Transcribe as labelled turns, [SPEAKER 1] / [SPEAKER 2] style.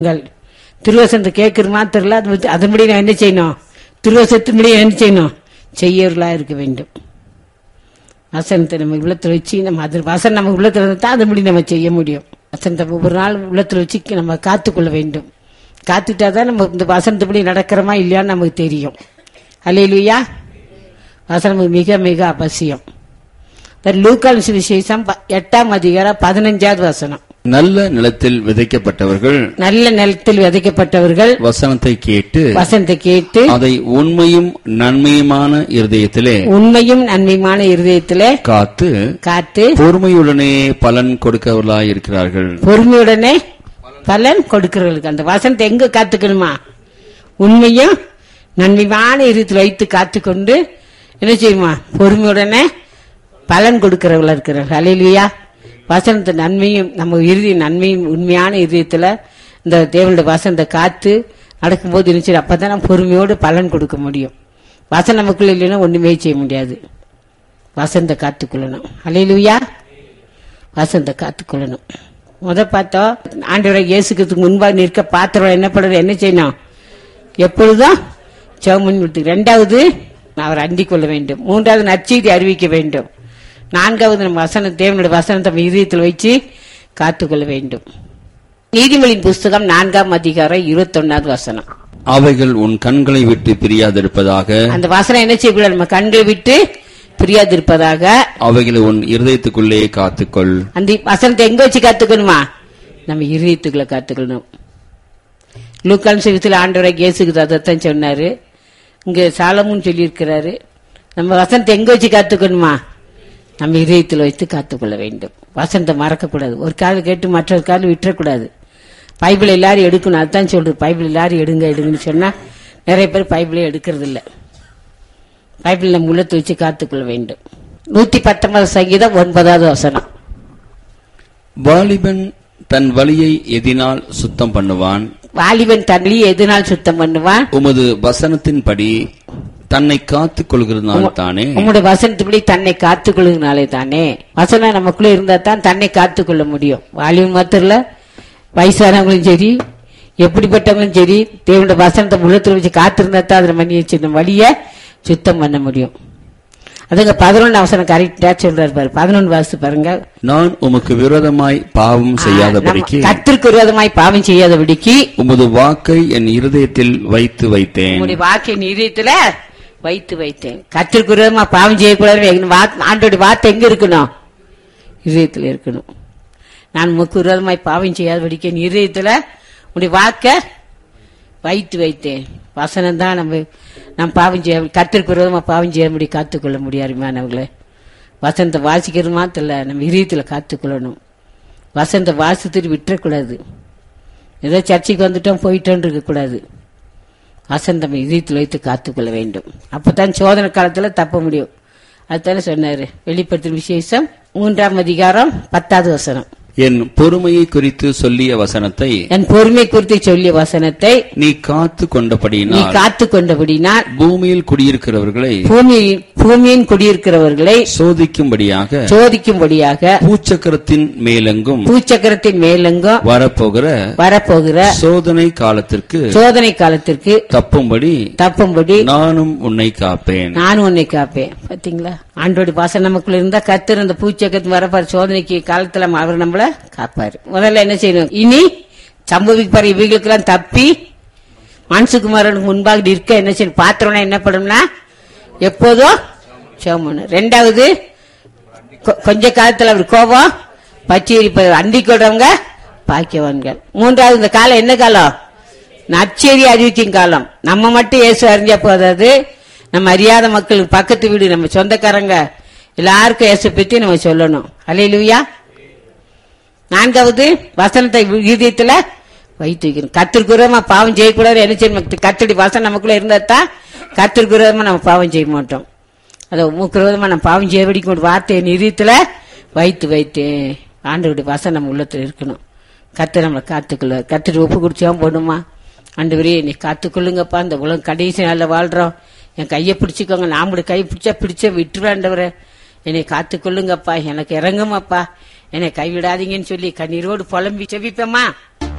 [SPEAKER 1] உங்கள் திருவசனத்தை கேட்கறமா தெரியல அது வந்து அதன்படி நான் என்ன செய்யணும் திருவசத்தின்படி என்ன செய்யணும் செய்யறலா இருக்க வேண்டும் வசனத்தை நம்ம உள்ளத்துல வச்சு நம்ம அது வசனம் நம்ம உள்ளத்துல இருந்தா அதன்படி நம்ம செய்ய முடியும் வசனத்தை ஒவ்வொரு நாள் உள்ளத்துல வச்சு நம்ம காத்துக்கொள்ள வேண்டும் காத்துட்டாதான் நம்ம இந்த வசனத்துப்படி நடக்கிறோமா இல்லையான்னு நமக்கு தெரியும் அல்லையா வசனம் மிக மிக அவசியம் லூக்கான் சுவிசேஷம் ப- எட்டாம் அதிகாரம் பதினஞ்சாவது வசனம்
[SPEAKER 2] நல்ல நிலத்தில் விதைக்கப்பட்டவர்கள்
[SPEAKER 1] நல்ல நிலத்தில் விதைக்கப்பட்டவர்கள்
[SPEAKER 2] வசனத்தை கேட்டு
[SPEAKER 1] வசனத்தை கேட்டு
[SPEAKER 2] அதை உண்மையும் நன்மையுமான இருதயத்திலே
[SPEAKER 1] உண்மையும் நன்மையுமான இருதயத்திலே
[SPEAKER 2] காத்து
[SPEAKER 1] காத்து
[SPEAKER 2] பொறுமையுடனே பலன் கொடுக்கவர்களாய் இருக்கிறார்கள்
[SPEAKER 1] பொறுமையுடனே பலன் கொடுக்கிறவர்களுக்கு அந்த வசனத்தை எங்க காத்துக்கணுமா உண்மையும் நன்மையான இருதயத்தில் வைத்து காத்துக்கொண்டு என்ன செய்யுமா பொறுமையுடனே பலன் கொடுக்கிறவர்களா இருக்கிறார்கள் அலையிலியா வசனத்தை நன்மையும் நம்ம இறுதி நன்மையும் உண்மையான இதயத்துல இந்த தேவனுடைய வசனத்தை காத்து நடக்கும்போது இருந்துச்சு அப்பதான் நம்ம பொறுமையோடு பலன் கொடுக்க முடியும் வசனம் நமக்குள்ள இல்லைன்னா ஒண்ணுமே செய்ய முடியாது வசந்த காத்துக்கொள்ளணும் அலையிலுயா வசந்த காத்துக்கொள்ளணும் முத பார்த்தோம் ஆண்டவரை இயேசுக்கிறதுக்கு முன்பாக நிற்க பாத்திரம் என்ன பண்ணுறது என்ன செய்யணும் எப்பொழுதும் சவுமன் விட்டு ரெண்டாவது அவர் அண்டிக் கொள்ள வேண்டும் மூன்றாவது நற்செய்தி அறிவிக்க வேண்டும் நான்காவது நம்ம வசனம் தேவனுடைய வசனத்தை நம்ம இதயத்தில் வச்சு காத்துக்கொள்ள வேண்டும் நீதிமொழியின் புஸ்தகம் நான்காம் அதிகாரம் இருபத்தொன்னாவது வசனம்
[SPEAKER 2] அவைகள் உன் கண்களை விட்டு பிரியாதிருப்பதாக
[SPEAKER 1] அந்த வசனம் என்ன செய்யக்கூடாது நம்ம கண்களை விட்டு பிரியாதிருப்பதாக
[SPEAKER 2] அவைகளை உன் இருதயத்துக்குள்ளே காத்துக்கொள்
[SPEAKER 1] அந்த வசனத்தை எங்க வச்சு கத்துக்கணுமா நம்ம இருதயத்துக்குள்ள கத்துக்கணும் லூக்கான் சிவத்தில் ஆண்டவரை இயேசுக்கு அதைத்தான் சொன்னாரு இங்க சாலமும் சொல்லியிருக்கிறாரு நம்ம வசனத்தை எங்க வச்சு கத்துக்கணுமா நம்ம இதயத்தில் வைத்து காத்துக்கொள்ள வேண்டும் வசனத்தை மறக்கக்கூடாது ஒரு கால் கேட்டு மற்றொரு கால் விட்டுறக்கூடாது பைபிள் எல்லாரும் எடுக்கணும் அதுதான் சொல்றது பைபிள் எல்லாரும் எடுங்க எடுங்கன்னு சொன்னா நிறைய பேர் பைபிளே எடுக்கிறது இல்ல பைபிள் நம்ம உள்ளத்தை வச்சு காத்துக்கொள்ள வேண்டும் நூத்தி பத்தொன்பது சங்கீதம் ஒன்பதாவது வசனம்
[SPEAKER 2] வாலிபன் தன் வழியை எதினால் சுத்தம் பண்ணுவான்
[SPEAKER 1] வாலிபன் தள்ளி எதனால் சுத்தம் பண்ணுவான்
[SPEAKER 2] உமது வசனத்தின்படி தன்னை காத்துக் கொள்கிறதுனால் தானே
[SPEAKER 1] உங்களுடைய வசனத்துப்படி தன்னை காத்துக்கொள்ளுனாலே தானே வசனம் நமக்குள்ள இருந்தா தான் தன்னை காத்துக்கொள்ள முடியும் வாலிபன் மாத்திரம் இல்ல வயசானவங்களும் சரி எப்படிப்பட்டவங்களும் சரி தேவனுடைய வசனத்தை உள்ளத்துல வச்சு காத்திருந்தா தான் அதில் மணி வச்சு இந்த வழிய சுத்தம் பண்ண முடியும் அதுங்க பதினொன்று அவசரம் கரெக்டா சொல்றாரு பாரு பதினொன்று வாசித்து பாருங்க
[SPEAKER 2] நான் உமக்கு விரோதமாய் பாவம் செய்யாதபடிக்கு
[SPEAKER 1] கத்திற்கு விரோதமாய் பாவம் செய்யாதபடிக்கு
[SPEAKER 2] உமது வாக்கை என் இருதயத்தில் வைத்து வைத்தேன்
[SPEAKER 1] உங்களுடைய வாக்கை நீதியத்துல வைத்து வைத்தேன் கத்திற்கு விரோதமா பாவம் செய்யக்கூடாது எங்க வா- ஆண்டோட வார்த்தை எங்க இருக்கணும் இதயத்துல இருக்கணும் நான் முக்கு விரோதமாய் பாவம் செய்யாதபடிக்கு என் இதயத்துல உங்களுடைய வாக்க வைத்து வைத்தேன் வசனம் தான் நம்ம நம்ம பாவம் செய்ய கத்திற்கு விரோதமா பாவம் செய்ய முடியும் காத்துக்கொள்ள முடியாதுமானவர்களே வசனத்தை வாசிக்கிறது மாத்திரம் இல்ல நம்ம இதயத்துல காத்துக்கொள்ளணும் வசனத்தை வாசித்துட்டு விட்டுறக்கூடாது ஏதோ சர்ச்சைக்கு வந்துட்டோம் போயிட்டோன்னு இருக்கக்கூடாது வசந்தம் இதயத்தில் வைத்து காத்துக்கொள்ள வேண்டும் அப்பதான் சோதனை காலத்துல தப்ப முடியும் அதுதானே சொன்னாரு வெளிப்படுத்தும் விசேஷம் மூன்றாம் அதிகாரம் பத்தாவது வசனம்
[SPEAKER 2] என் பொறுமையை குறித்து சொல்லிய வசனத்தை
[SPEAKER 1] என் பொறுமை குறித்து சொல்லிய வசனத்தை
[SPEAKER 2] நீ காத்து
[SPEAKER 1] நீ
[SPEAKER 2] கொண்டபடியினால்
[SPEAKER 1] காத்து கொண்டபடினால்
[SPEAKER 2] பூமியில் குடியிருக்கிறவர்களை
[SPEAKER 1] பூமியில் பூமியின் குடியிருக்கிறவர்களை
[SPEAKER 2] சோதிக்கும்படியாக
[SPEAKER 1] சோதிக்கும்படியாக
[SPEAKER 2] பூச்சக்கரத்தின் மேலெங்கும்
[SPEAKER 1] பூச்சக்கரத்தின் மேலெங்கும்
[SPEAKER 2] வரப்போகிற
[SPEAKER 1] வரப்போகிற
[SPEAKER 2] சோதனை காலத்திற்கு
[SPEAKER 1] சோதனை காலத்திற்கு
[SPEAKER 2] தப்பும்படி
[SPEAKER 1] தப்பும்படி
[SPEAKER 2] நானும் உன்னை காப்பேன்
[SPEAKER 1] நானும் உன்னை காப்பேன் பாத்தீங்களா ஆண்டோட பாசம் நமக்குள்ள இருந்தா கத்திர அந்த பூச்சக்கத்து வரப்பாரு சோதனைக்கு காலத்துல அவர் நம்மள காப்பாரு முதல்ல என்ன செய்யணும் இனி சம்பவிப்பாரு இவைகளுக்கெல்லாம் தப்பி மனசுக்குமாரனுக்கு முன்பாக நிற்க என்ன செய்யணும் பாத்திரம்னா என்ன பண்ணும்னா எப்போதும் சோமனு ரெண்டாவது கொ- கொஞ்ச காலத்துல அவர் கோபம் பச்சை எரிப்பது அண்டிக் கொள்றவங்க பாக்கியவான்கள் மூன்றாவது இந்த காலம் என்ன காலம் நற்செய்தி அறிவிக்கும் காலம் நம்ம மட்டும் இயேசு அறிஞ்சா போதாது நம்ம அறியாத மக்களுக்கு பக்கத்து வீடு நம்ம சொந்தக்காரங்க எல்லாருக்கும் இயேசு பத்தி நம்ம சொல்லணும் அலையிலுயா நான்காவது வசனத்தை இதயத்துல வைத்து வைக்கணும் கத்திற்குறமா பாவம் செய்யக்கூடாது என்ன செய்யணும் கத்தடி வசனம் நமக்குள்ள இருந்தா தான் கத்திற்குறமா நம்ம பாவம் செய்ய மாட்டோம் அதை மூக்குறதமா நம்ம பாவம் செய்ய வெடிக்கும் ஒரு வார்த்தையை நிதியத்துல வைத்து வைத்து ஆண்டவருடைய வசனம் நம்ம உள்ளத்துல இருக்கணும் கத்து நம்மளை காத்துக்கொள்ள கத்துட்டு ஒப்பு குடிச்சாம போடுமா ஆண்டவரே நீ காத்துக்கொள்ளுங்கப்பா இந்த உலகம் கடைசி நாள்ல வாழ்றோம் என் கையை பிடிச்சிக்கோங்க நாமளுடைய கை பிடிச்சா பிடிச்ச விட்டுருவாண்டவரே என்னை காத்துக்கொள்ளுங்கப்பா எனக்கு இறங்குமாப்பா என்னை கைவிடாதீங்கன்னு சொல்லி கண்ணீரோடு புலம்பி செவிப்பேம்மா